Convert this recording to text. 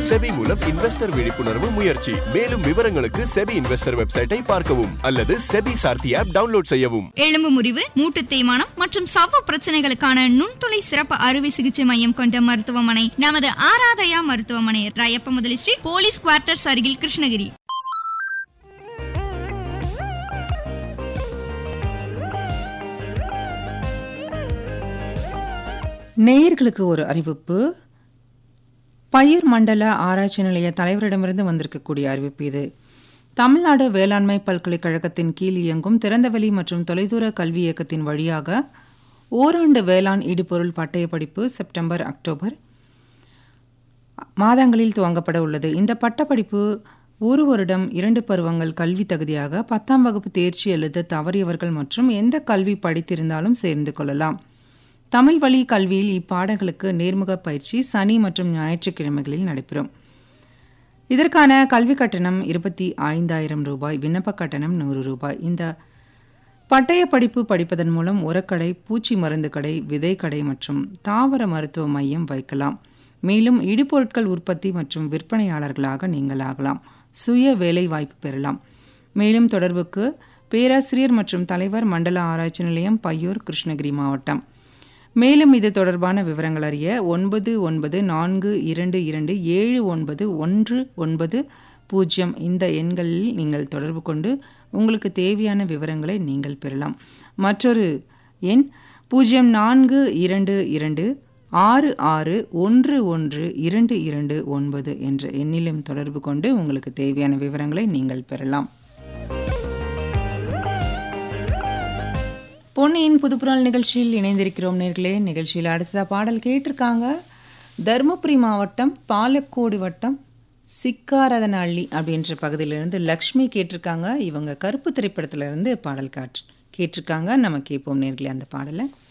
SEBI மூலம் investor விழிப்புணர்வு முயற்சி மேலும் விவரங்களுக்கு செபி இன்வெஸ்டர் வெப்சைட்டை பார்க்கவும் அல்லது செபி சார்த்தி ஆப் டவுன்லோட் செய்யவும் எலும்பு முறிவு மூட்டு தேய்மானம் மற்றும் சவ்வு பிரச்சனைகளுக்கான நுண்துளை சிறப்பு அறுவை சிகிச்சை மையம் கொண்ட மருத்துவமனை நமது ஆராதயா மருத்துவமனை ராயப்ப முதலி ஸ்ட்ரீட் போலீஸ் குவார்ட்டர்ஸ் அருகில் கிருஷ்ணகிரி நேயர்களுக்கு ஒரு அறிவிப்பு பயிர் மண்டல ஆராய்ச்சி நிலைய தலைவரிடமிருந்து வந்திருக்கக்கூடிய அறிவிப்பு இது தமிழ்நாடு வேளாண்மை பல்கலைக்கழகத்தின் கீழ் இயங்கும் திறந்தவெளி மற்றும் தொலைதூர கல்வி இயக்கத்தின் வழியாக ஓராண்டு வேளாண் இடுபொருள் பட்டய படிப்பு செப்டம்பர் அக்டோபர் மாதங்களில் துவங்கப்பட உள்ளது இந்த பட்டப்படிப்பு ஒரு வருடம் இரண்டு பருவங்கள் கல்வி தகுதியாக பத்தாம் வகுப்பு தேர்ச்சி எழுத தவறியவர்கள் மற்றும் எந்த கல்வி படித்திருந்தாலும் சேர்ந்து கொள்ளலாம் தமிழ் வழி கல்வியில் இப்பாடங்களுக்கு நேர்முக பயிற்சி சனி மற்றும் ஞாயிற்றுக்கிழமைகளில் நடைபெறும் இதற்கான கல்வி கட்டணம் இருபத்தி ஐந்தாயிரம் ரூபாய் விண்ணப்ப கட்டணம் நூறு ரூபாய் இந்த பட்டய படிப்பு படிப்பதன் மூலம் உரக்கடை பூச்சி மருந்து கடை விதை கடை மற்றும் தாவர மருத்துவ மையம் வைக்கலாம் மேலும் இடுபொருட்கள் உற்பத்தி மற்றும் விற்பனையாளர்களாக நீங்கள் ஆகலாம் சுய வேலை வாய்ப்பு பெறலாம் மேலும் தொடர்புக்கு பேராசிரியர் மற்றும் தலைவர் மண்டல ஆராய்ச்சி நிலையம் பையூர் கிருஷ்ணகிரி மாவட்டம் மேலும் இது தொடர்பான விவரங்கள் அறிய ஒன்பது ஒன்பது நான்கு இரண்டு இரண்டு ஏழு ஒன்பது ஒன்று ஒன்பது பூஜ்ஜியம் இந்த எண்களில் நீங்கள் தொடர்பு கொண்டு உங்களுக்கு தேவையான விவரங்களை நீங்கள் பெறலாம் மற்றொரு எண் பூஜ்ஜியம் நான்கு இரண்டு இரண்டு ஆறு ஆறு ஒன்று ஒன்று இரண்டு இரண்டு ஒன்பது என்ற எண்ணிலும் தொடர்பு கொண்டு உங்களுக்கு தேவையான விவரங்களை நீங்கள் பெறலாம் பொன்னியின் புதுப்புறால் நிகழ்ச்சியில் இணைந்திருக்கிறோம் நேர்களே நிகழ்ச்சியில் அடுத்த பாடல் கேட்டிருக்காங்க தருமபுரி மாவட்டம் பாலக்கோடு வட்டம் சிக்காரதனஹள்ளி அப்படின்ற பகுதியிலிருந்து லக்ஷ்மி கேட்டிருக்காங்க இவங்க கருப்பு திரைப்படத்திலிருந்து பாடல் காற்று கேட்டிருக்காங்க நம்ம கேட்போம் நேர்களே அந்த பாடலை